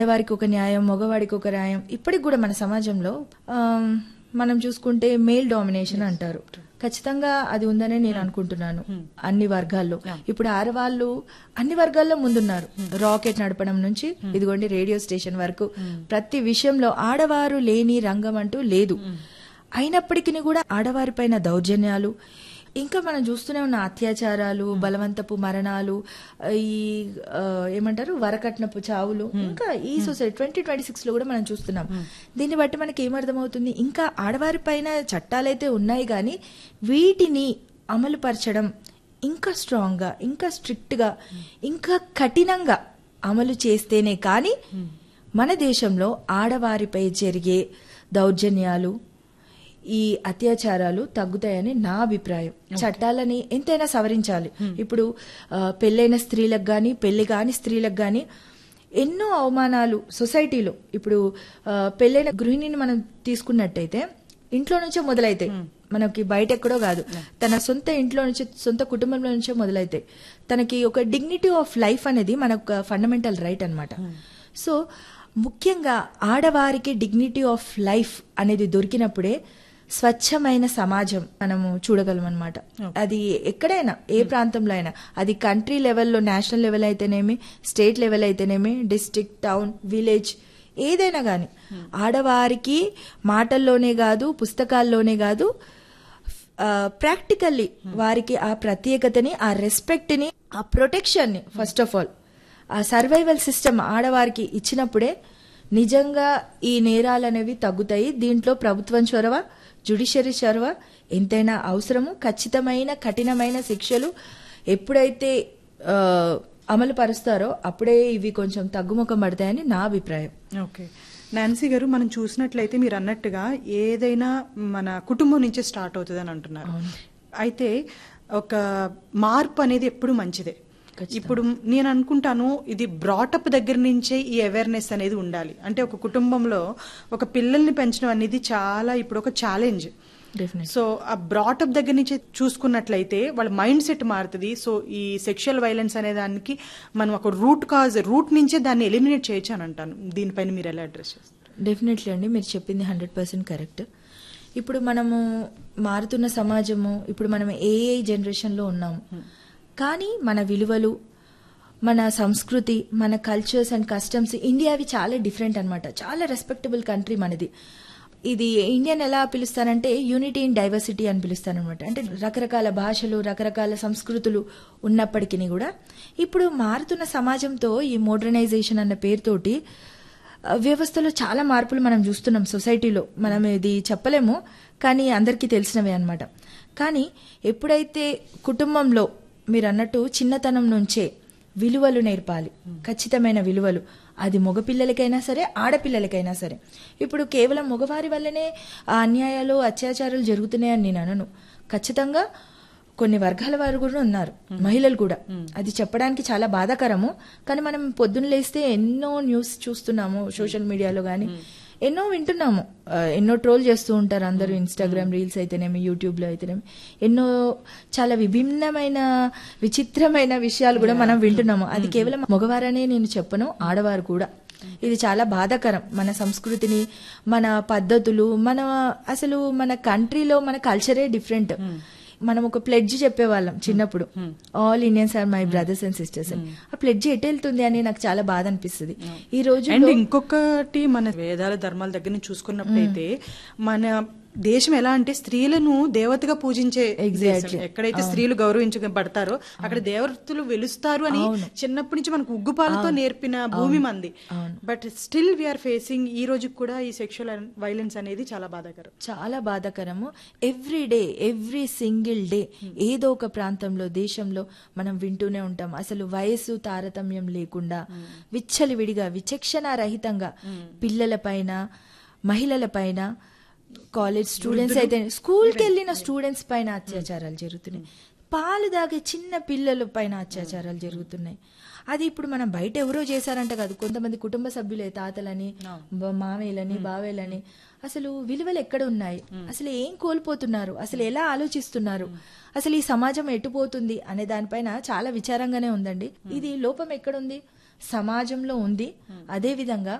ఆడవారికి ఒక న్యాయం మగవాడికి ఒక న్యాయం ఇప్పటికి కూడా మన సమాజంలో ఆమ్, మనం చూసుకుంటే మేల్ డామినేషన్ అంటారు ఖచ్చితంగా అది ఉందనే నేను అనుకుంటున్నాను అన్ని వర్గాల్లో ఇప్పుడు ఆడవాళ్ళు అన్ని వర్గాల్లో ముందున్నారు రాకెట్ నడపడం నుంచి ఇదిగోండి రేడియో స్టేషన్ వరకు ప్రతి విషయంలో ఆడవారు లేని రంగం అంటూ లేదు అయినప్పటికీ కూడా ఆడవారిపైన దౌర్జన్యాలు ఇంకా మనం చూస్తూనే ఉన్న అత్యాచారాలు బలవంతపు మరణాలు ఈ ఆ, ఏమంటారు వరకట్నపు చావులు ఇంకా ఈ సొసైటీ ట్వంటీ ట్వంటీ సిక్స్ లో కూడా మనం చూస్తున్నాం దీన్ని బట్టి మనకి ఏమర్థమవుతుంది ఇంకా ఆడవారి పైన చట్టాలైతే ఉన్నాయి కానీ వీటిని అమలు పరచడం ఇంకా స్ట్రాంగ్ గా ఇంకా స్ట్రిక్ట్ గా ఇంకా కఠినంగా అమలు చేస్తేనే కానీ మన దేశంలో ఆడవారిపై జరిగే దౌర్జన్యాలు ఈ అత్యాచారాలు తగ్గుతాయని నా అభిప్రాయం చట్టాలని ఎంతైనా సవరించాలి ఇప్పుడు ఆ, పెళ్ళైన స్త్రీలకు గాని పెళ్లి కాని స్త్రీలకు గాని ఎన్నో అవమానాలు సొసైటీలో ఇప్పుడు ఆ, పెళ్ళైన గృహిణిని మనం తీసుకున్నట్టయితే ఇంట్లో నుంచే మొదలైతాయి మనకి బయట ఎక్కడో కాదు తన సొంత ఇంట్లో నుంచి సొంత కుటుంబంలో నుంచే మొదలైతాయి తనకి ఒక డిగ్నిటీ ఆఫ్ లైఫ్ అనేది మన ఒక ఫండమెంటల్ రైట్ అన్నమాట సో ముఖ్యంగా ఆడవారికి డిగ్నిటీ ఆఫ్ లైఫ్ అనేది దొరికినప్పుడే స్వచ్ఛమైన సమాజం మనము చూడగలం అనమాట అది ఎక్కడైనా ఏ ప్రాంతంలో అయినా అది కంట్రీ లెవెల్లో నేషనల్ లెవెల్ అయితేనేమి స్టేట్ లెవెల్ అయితేనేమి డిస్ట్రిక్ట్ టౌన్ విలేజ్ ఏదైనా గాని ఆడవారికి మాటల్లోనే కాదు పుస్తకాల్లోనే కాదు ప్రాక్టికల్లీ వారికి ఆ ప్రత్యేకతని ఆ రెస్పెక్ట్ ని ఆ ప్రొటెక్షన్ ని first of all uh survival system ఆడవారికి ఇచ్చినప్పుడే నిజంగా ఈ నేరాలు అనేవి తగ్గుతాయి దీంట్లో ప్రభుత్వం చొరవ జుడిషియరీ చొరవ ఎంతైనా అవసరము ఖచ్చితమైన కఠినమైన శిక్షలు ఎప్పుడైతే ఆ, అమలు పరుస్తారో అప్పుడే ఇవి కొంచెం తగ్గుముఖం పడతాయని నా అభిప్రాయం ఓకే నాన్సీ గారు మనం చూసినట్లయితే మీరు అన్నట్టుగా ఏదైనా మన కుటుంబం నుంచే స్టార్ట్ అవుతుంది అని అంటున్నారు అయితే ఒక మార్పు అనేది ఎప్పుడు మంచిదే ఇప్పుడు నేను అనుకుంటాను ఇది బ్రాటప్ దగ్గర నుంచే ఈ అవేర్నెస్ అనేది ఉండాలి అంటే ఒక కుటుంబంలో ఒక పిల్లల్ని పెంచడం అనేది చాలా ఇప్పుడు ఒక challenge definite so uh brought up దగ్గర నుంచి చూసుకున్నట్లయితే వాళ్ళ మైండ్ సెట్ మారుతుంది సో ఈ సెక్షువల్ వైలెన్స్ అనే దానికి మనం ఒక రూట్ కాజ్ రూట్ నుంచే దాన్ని ఎలిమినేట్ చేయొచ్చు అని అంటాను దీనిపైన మీరు ఎలా అడ్రస్ చేస్తారు డెఫినెట్లీ అండి మీరు చెప్పింది హండ్రెడ్ పర్సెంట్ కరెక్ట్ ఇప్పుడు మనము మారుతున్న సమాజము ఇప్పుడు మనం ఏ ఏ జనరేషన్లో ఉన్నాము కానీ మన విలువలు మన సంస్కృతి మన కల్చర్స్ అండ్ కస్టమ్స్ ఇండియావి చాలా డిఫరెంట్ అన్నమాట చాలా రెస్పెక్టబుల్ కంట్రీ మనది ఇది ఇండియన్ ఎలా పిలుస్తానంటే యూనిటీ ఇన్ డైవర్సిటీ అని పిలుస్తానమాట అంటే రకరకాల భాషలు రకరకాల సంస్కృతులు ఉన్నప్పటికీ కూడా ఇప్పుడు మారుతున్న సమాజంతో ఈ మోడర్నైజేషన్ అన్న పేరుతోటి ఆ, వ్యవస్థలో చాలా మార్పులు మనం చూస్తున్నాం సొసైటీలో మనం ఇది చెప్పలేము కానీ అందరికీ తెలిసినవే అన్నమాట కానీ ఎప్పుడైతే కుటుంబంలో మీరు అన్నట్టు చిన్నతనం నుంచే విలువలు నేర్పాలి ఖచ్చితమైన విలువలు అది మగపిల్లలకైనా సరే ఆడపిల్లలకైనా సరే ఇప్పుడు కేవలం మగవారి వల్లనే ఆ అన్యాయాలు అత్యాచారాలు జరుగుతున్నాయని నేను అనను ఖచ్చితంగా కొన్ని వర్గాల వారు కూడా ఉన్నారు మహిళలు కూడా అది చెప్పడానికి చాలా బాధాకరము కానీ మనం పొద్దున్న లేస్తే ఎన్నో న్యూస్ చూస్తున్నాము సోషల్ మీడియాలో గానీ ఎన్నో వింటున్నాము ఆ, ఎన్నో ట్రోల్ చేస్తూ ఉంటారు అందరూ ఇన్స్టాగ్రామ్ రీల్స్ అయితేనేమి యూట్యూబ్ లో అయితేనేమి ఎన్నో చాలా విభిన్నమైన విచిత్రమైన విషయాలు కూడా మనం వింటున్నాము అది కేవలం మగవారనే నేను చెప్పను ఆడవారు కూడా ఇది చాలా బాధాకరం మన సంస్కృతిని మన పద్ధతులు మన అసలు మన కంట్రీలో మన కల్చరే డిఫరెంట్ మనం ఒక ప్లెడ్జ్ చెప్పేవాళ్ళం చిన్నప్పుడు all Indians are my brothers and sisters అని ఆ ప్లెడ్జ్ ఎటు వెళ్తుంది అని నాకు చాలా బాధ అనిపిస్తుంది ఈ రోజు అండ్ ఇంకొకటి మన వేదాల ధర్మాల దగ్గర నుంచి చూసుకున్నప్పుడైతే మన దేశం ఎలా అంటే స్త్రీలను దేవతగా పూజించే దేశం. ఎక్కడైతే స్త్రీలు గౌరవించబడతారో అక్కడ దేవతలు వెలుస్తారు అని చిన్నప్పటి నుంచి మనకు ఉగ్గుపాలతో నేర్పిన భూమి మంది బట్ స్టిల్ వీఆర్ ఫేసింగ్ ఈ రోజు కూడా ఈ సెక్షువల్ వైలెన్స్ అనేది చాలా బాధాకరం చాలా బాధాకరము every day every single day ఏదో ఒక ప్రాంతంలో దేశంలో మనం వింటూనే ఉంటాం అసలు వయసు తారతమ్యం లేకుండా విచ్చలివిడిగా విచక్షణ రహితంగా పిల్లల పైన మహిళల పైన కాలేజ్ స్టూడెంట్స్ అయితే స్కూల్కి వెళ్ళిన స్టూడెంట్స్ పైన అత్యాచారాలు జరుగుతున్నాయి పాలు దాగే చిన్న పిల్లల పైన అత్యాచారాలు జరుగుతున్నాయి అది ఇప్పుడు మనం బయట ఎవరో చేశారంట కాదు కొంతమంది కుటుంబ సభ్యులే తాతలని బ- మామయ్యలని బావేలని అసలు విలువలు ఎక్కడ ఉన్నాయి అసలు ఏం కోల్పోతున్నారు అసలు ఎలా ఆలోచిస్తున్నారు అసలు ఈ సమాజం ఎటుపోతుంది అనే దానిపైన చాలా విచారంగానే ఉందండి ఇది లోపం ఎక్కడుంది సమాజంలో ఉంది అదే విధంగా